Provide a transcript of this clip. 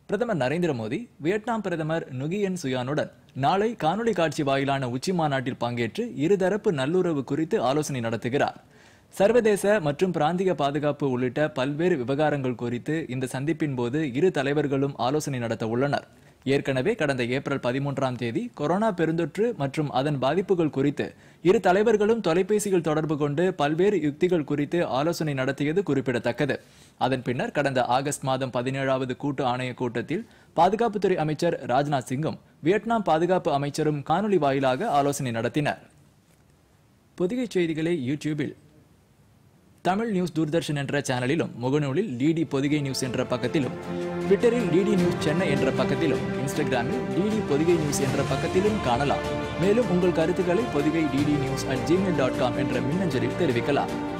பிரதமர் நரேந்திர மோடி வியட்நாம் பிரதமர் நுகியன் சுயானுடன் நாளை காணொலி காட்சி வாயிலான உச்சி மாநாட்டில் பங்கேற்று இருதரப்பு நல்லுறவு குறித்து ஆலோசனை நடத்துகிறார் சர்வதேச மற்றும் பிராந்திய பாதுகாப்பு உள்ளிட்ட பல்வேறு விவகாரங்கள் குறித்து இந்த சந்திப்பின் போது இரு தலைவர்களும் ஆலோசனை நடத்த உள்ளனர் ஏற்கனவே கடந்த ஏப்ரல் பதிமூன்றாம் தேதி கொரோனா பெருந்தொற்று மற்றும் அதன் பாதிப்புகள் குறித்து இரு தலைவர்களும் தொலைபேசியில் தொடர்பு கொண்டு பல்வேறு யுக்திகள் குறித்து ஆலோசனை நடத்தியது குறிப்பிடத்தக்கது அதன் பின்னர் கடந்த ஆகஸ்ட் மாதம் பதினேழாவது கூட்டு ஆணைய கூட்டத்தில் பாதுகாப்புத்துறை அமைச்சர் ராஜ்நாத் சிங்கும் வியட்நாம் பாதுகாப்பு அமைச்சரும் காணொலி வாயிலாக ஆலோசனை நடத்தினர் பொதிகை செய்திகளை யூடியூபில் தமிழ் நியூஸ் தூர்தர்ஷன் என்ற சேனலிலும் முகநூலில் டிடி பொதிகை நியூஸ் என்ற பக்கத்திலும் ட்விட்டரில் டிடி நியூஸ் சென்னை என்ற பக்கத்திலும் இன்ஸ்டாகிராமில் டிடி பொதிகை நியூஸ் என்ற பக்கத்திலும் காணலாம் மேலும் உங்கள் கருத்துக்களை Podhigai DD news at Gmail dot com என்ற மின்னஞ்சலில் தெரிவிக்கலாம்